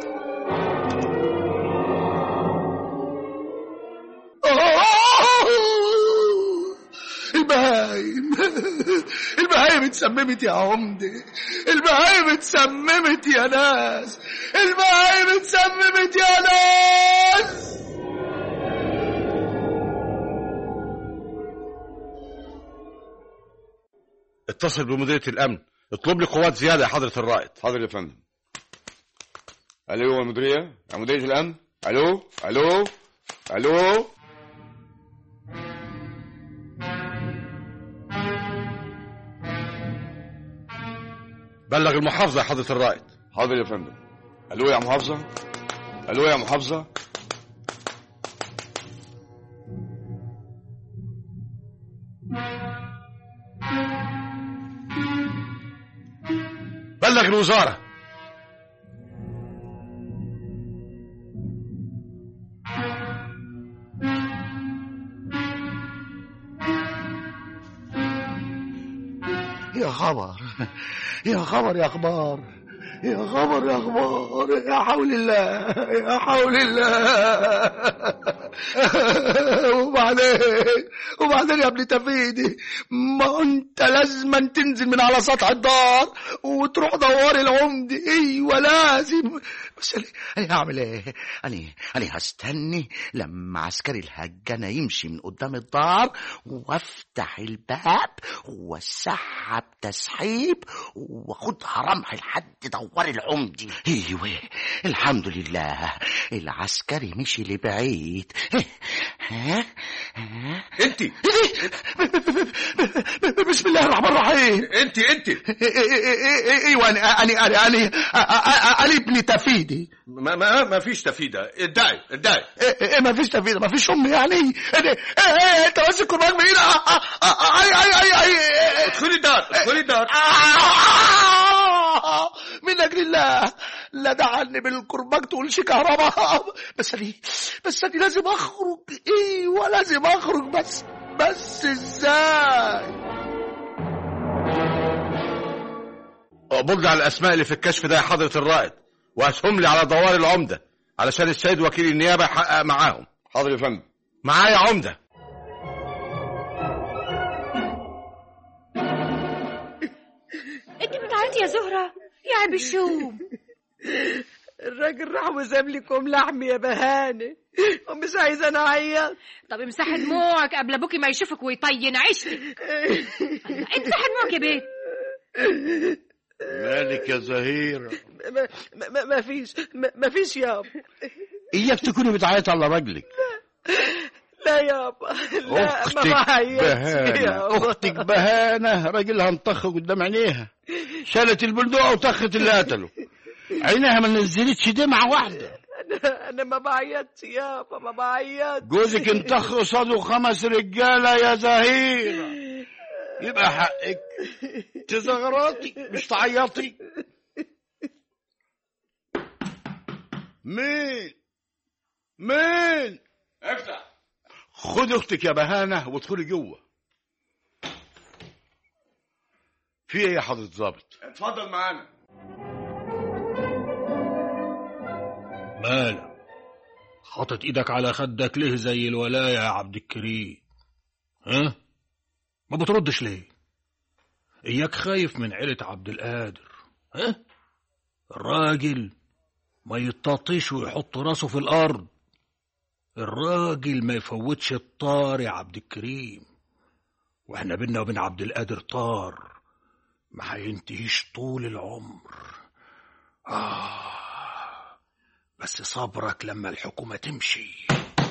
البهايم البهايم اتسممت يا عمدي البهايم اتسممت يا ناس البهايم اتسممت يا ناس اتصل بمديرية الامن اطلب لي قوات زيادة يا حضرة الرائد حاضر يا فندم الو يا مديريه يا مديريه الامن الو الو الو بلغ المحافظة يا حضرة الرائد حاضر يا فندم الو يا محافظه الو يا محافظه بلغ الوزارة يا خبر يا خبر يا اخبار يا خبر يا اخبار يا حول الله يا حول الله وبعدين وبعدين يا ابن تفيدي ما انت لازما تنزل من على سطح الدار وتروح دوار العمدة ايوه لازم بس انا أنا هعمل ايه انا انا هستني لما عسكري الهجانة يمشي من قدام الدار وافتح الباب واسحب تسحيب واخدها رمح لحد دوار العمدي ايوه الحمد لله العسكري مشي لبعيد ها ها انت بسم الله الرحمن الرحيم انت انت ايوه انا انا انا انا انا ابن تفيدي ما ما ما فيش تفيدة ادعي ادعي ايه ما فيش تفيدي ما فيش ام يعني ايه ايه انت ماسك كرباج بايد اي اي اي اي ادخلي الدار ادخلي الدار من اجل الله لا دعني بالكرباج تقولش كهرباء بس انا بس انا لازم اخرج ايوه لازم اخرج بس بس ازاي اقبض على الاسماء اللي في الكشف ده يا حضرة الرائد واسهم لي على دوار العمدة علشان السيد وكيل النيابة يحقق معاهم حاضر يا فندم معايا عمدة انت بتعيطي يا زهرة يا عيب الشوم الراجل راح وساب لي كوم لحم يا بهانة ومش عايزة انا اعيط طب امسحي دموعك قبل ابوكي ما يشوفك ويطين عيشتك امسحي دموعك يا بيت مالك يا زهيرة ما, ما, ما فيش ما, ما فيش يابا اياك تكوني بتعيط على رجلك لا يابا لا ما اختك بعيطش بهانة يابا. اختك بهانة راجلها انطخ قدام عينيها شالت البلدوقة وطخت اللي قتله عينها ما نزلتش دمعة واحدة انا انا ما بعيطش يابا ما بعيطش جوزك انطخ قصاده خمس رجالة يا زهيرة يبقى حقك تزغرطي مش تعيطي مين مين افتح خد اختك يا بهانة وادخلي جوه في ايه يا حضرة ظابط اتفضل معانا مالك حاطط ايدك على خدك ليه زي الولاية يا عبد الكريم ها ما بتردش ليه اياك خايف من عيلة عبد القادر ها الراجل ما يتطيش ويحط راسه في الارض الراجل ما يفوتش الطار يا عبد الكريم واحنا بينا وبين عبد القادر طار ما هينتهيش طول العمر آه بس صبرك لما الحكومة تمشي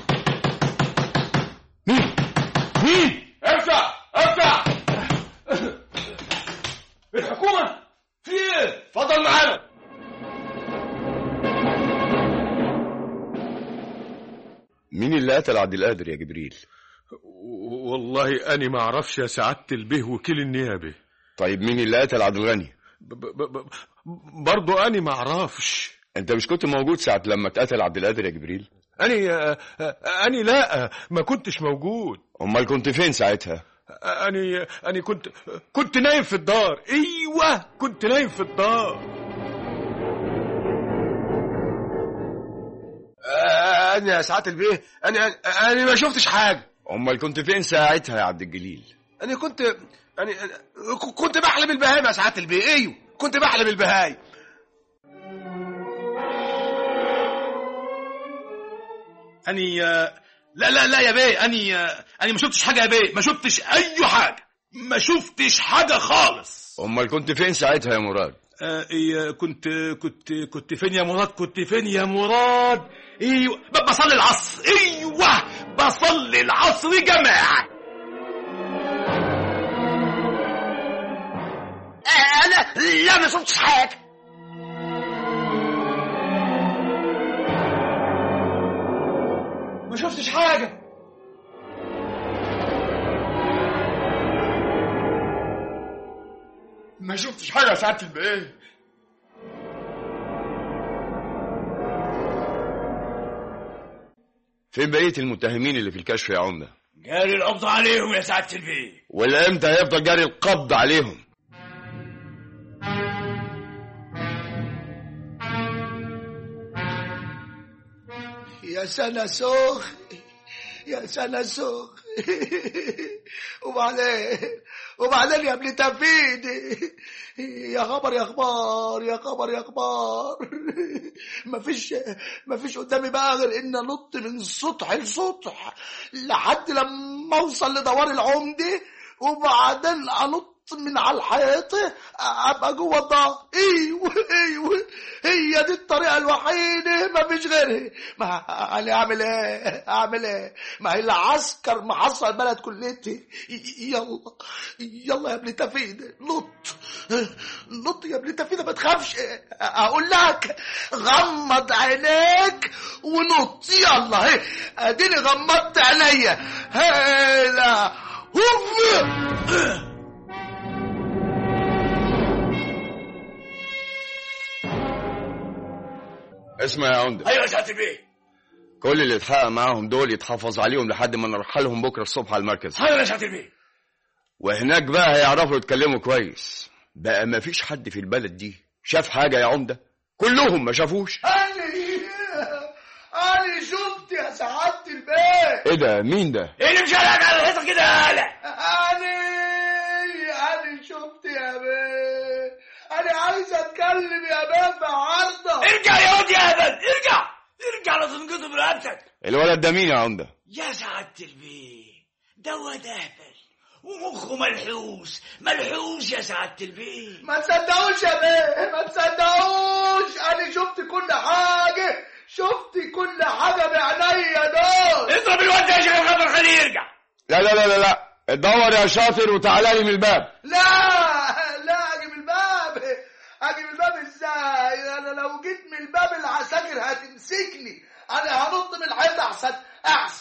مين مين افتح افتح الحكومة في ايه اتفضل معانا مين اللي قتل عبد القادر يا جبريل والله أنا ما أعرفش يا سعادة البيه وكيل النيابة طيب مين اللي قتل عبد الغني ب- ب- ب- برضه أنا ما أعرفش انت مش كنت موجود ساعة لما اتقتل عبد القادر يا جبريل أنا أنا لا ما كنتش موجود امال كنت فين ساعتها أنا أنا كنت كنت نايم في الدار أيوه كنت نايم في الدار انا يا سعاده البيه انا انا ما شفتش حاجه امال كنت فين ساعتها يا عبد الجليل انا كنت انا أنا- كنت بحلب البهايم يا سعاده البيه ايوه كنت بحلب البهايم أني لا لا لا يا بيه أني أني ما شفتش حاجة يا بيه ما شفتش أي حاجة ما شفتش حاجة خالص امال كنت فين ساعتها يا مراد آه إيه كنت كنت كنت فين يا مراد كنت فين يا مراد ايوه ب- بصلي العصر ايوه بصلي العصر جماعه انا لا ما شفتش حاجه ما شفتش حاجة ما شفتش حاجه يا سعاده البيه فين بقيه المتهمين اللي في الكشف يا عمده جاري القبض عليهم يا سعاده البيه والامتى هيفضل جاري القبض عليهم يا سنة سوخ يا سنة سوخ وبعدين وبعدين يا ابن تفيدي يا خبر يا خبر يا خبر يا خبر مفيش مفيش قدامي بقى غير ان انط من سطح لسطح لحد لما اوصل لدوار العمدة وبعدين انط من على الحيط ابقى جوه الدار ايوه ايوه هي دي الطريقه الوحيده ما فيش غيرها ما انا اعمل ايه اعمل ايه ما هي العسكر محصل البلد كلتي يلا يلا يا ابن تفيده نط نط يا ابن تفيده ما تخافش اقول لك غمض عينيك ونط يلا هي اديني غمضت عينيا هلا هوف اسمع يا عمده ايوه يا سعاده البيه كل اللي اتحقق معاهم دول يتحفظ عليهم لحد ما نرحلهم بكره الصبح على المركز ايوه يا سعاده البيه وهناك بقى هيعرفوا يتكلموا كويس بقى ما فيش حد في البلد دي شاف حاجه يا عمده كلهم ما شافوش أنا أنا شفت يا سعادة البيت ايه ده مين ده ايه اللي مش عليك على الحيطه كده يا هلا أنا أنا شفت يا بيه أنا عايز أتكلم يا بيه في عرضة ارجع يا واد يا هبل ارجع ارجع لا تنقذ برقبتك الولد ده مين يا عمده يا سعاده البيه ده واد اهبل ومخه ملحوس ملحوس يا سعاده البيه ما تصدقوش يا بيه ما تصدقوش أنا شفت كل حاجة شفت كل حاجة بعينيا دول اضرب الواد ده يا شيخ الخبر خليه يرجع لا لا لا لا لا ادور يا شاطر وتعالى لي من الباب لا لا اجيب الباب اجيب الباب ازاي انا لو جيت من الباب العساكر هتمسكني انا هنط من الحيط احسن احسن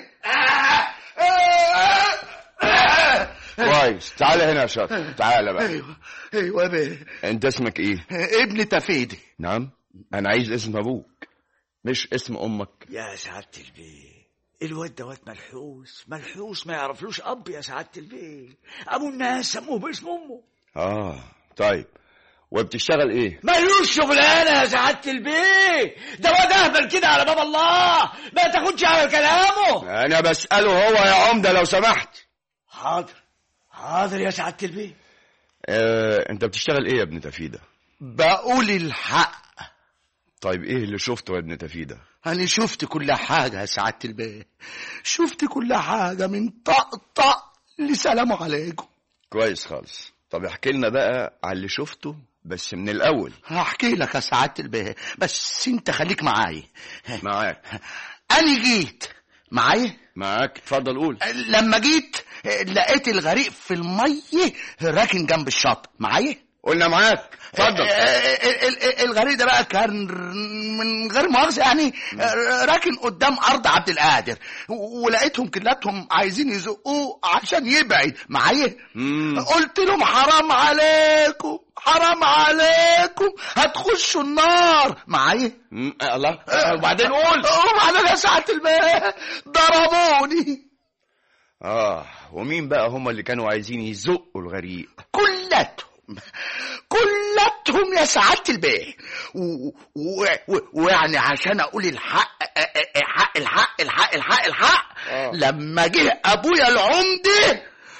كويس تعالى هنا يا شاطر تعالى بقى ايوه ايوه يا بيه انت اسمك ايه ابن تفيدي نعم انا عايز اسم ابوك مش اسم امك يا سعاده البيه الواد ده واد ملحوس ملحوس ما يعرفلوش اب يا سعاده البيه ابو الناس سموه باسم امه اه طيب وبتشتغل ايه ملوش شغلانه يا سعاده البيه ده واد اهبل كده على باب الله ما تاخدش على كلامه انا بساله هو يا عمده لو سمحت حاضر حاضر يا سعاده البيه آه، انت بتشتغل ايه يا ابن تفيده بقول الحق طيب ايه اللي شفته يا ابن تفيده انا شفت كل حاجة يا سعادة البيه شفت كل حاجة من طق طق لسلام عليكم كويس خالص طب احكي لنا بقى على اللي شفته بس من الاول هحكي لك يا سعادة البيه بس انت خليك معايا معاك انا جيت معايا معاك اتفضل قول لما جيت لقيت الغريق في المية راكن جنب الشط معايا قلنا معاك اتفضل الغريق ده بقى كان من غير مؤاخذة يعني راكن قدام أرض عبد القادر ولقيتهم كلاتهم عايزين يزقوه عشان يبعد معايا قلت لهم حرام عليكم حرام عليكم هتخشوا النار معايا الله وبعدين قول وبعدين يا ساعة البيه ضربوني اه ومين بقى هم اللي كانوا عايزين يزقوا الغريق كلاتهم كلاتهم يا سعادة البيه و- و- و- ويعني عشان اقول الحق الحق الحق الحق الحق الحق لما جه ابويا العمدة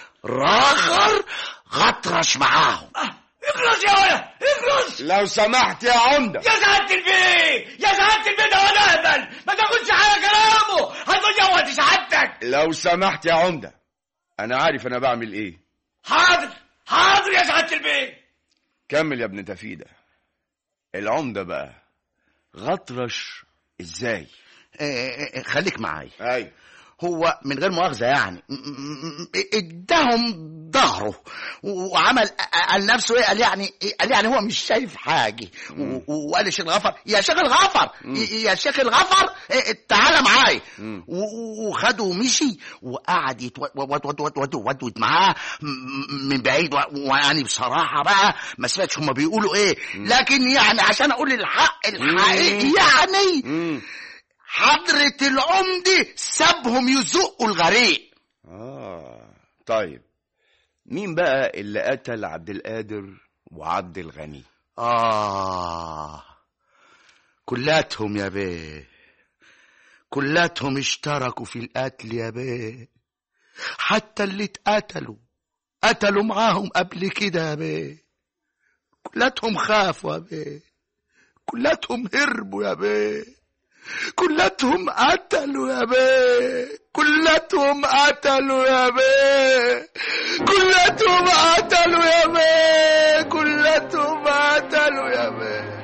راخر غطرش معاهم اخلص يا ولد اخلص لو سمحت يا عمده يا سعاده البيه يا سعاده البيه ده واد اهبل ما تاخدش على كلامه هتجوز سعادتك لو سمحت يا عمده انا عارف انا بعمل ايه حاضر حاضر يا سعاده البيه كمل يا ابن تفيده العمده بقى غطرش ازاي آه، آه، خليك معايا ايوه هو من غير مؤاخذة يعني م- م- م- اداهم ظهره وعمل قال نفسه ايه قال يعني إيه؟ قال يعني هو مش شايف حاجة و- و- وقال للشيخ الغفر يا شيخ الغفر يا شيخ الغفر إيه، تعالى معايا و- و- وخده ومشي وقعد يتودود معاه م- من بعيد و- ويعني بصراحة بقى ما سمعتش هما بيقولوا ايه لكن يعني عشان اقول الحق الحقيقي يعني حضرة العمدة سابهم يزقوا الغريق آه طيب مين بقى اللي قتل عبد القادر وعبد الغني آه كلاتهم يا بيه كلاتهم اشتركوا في القتل يا بيه حتى اللي اتقتلوا قتلوا معاهم قبل كده يا بيه كلاتهم خافوا يا بيه كلاتهم هربوا يا بيه كلاتهم قتلوا يا بيه كلاتهم قتلوا يا بيه كلاتهم قتلوا يا بيه كلاتهم قتلوا يا بيه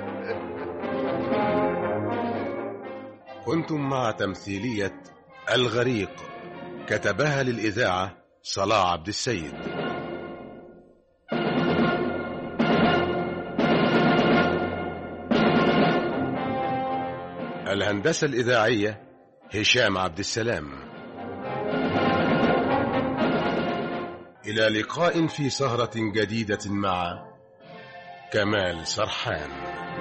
كنتم مع تمثيلية الغريق كتبها للإذاعة صلاح عبد السيد الهندسة الإذاعية هشام عبد السلام إلى لقاء في سهرة جديدة مع كمال سرحان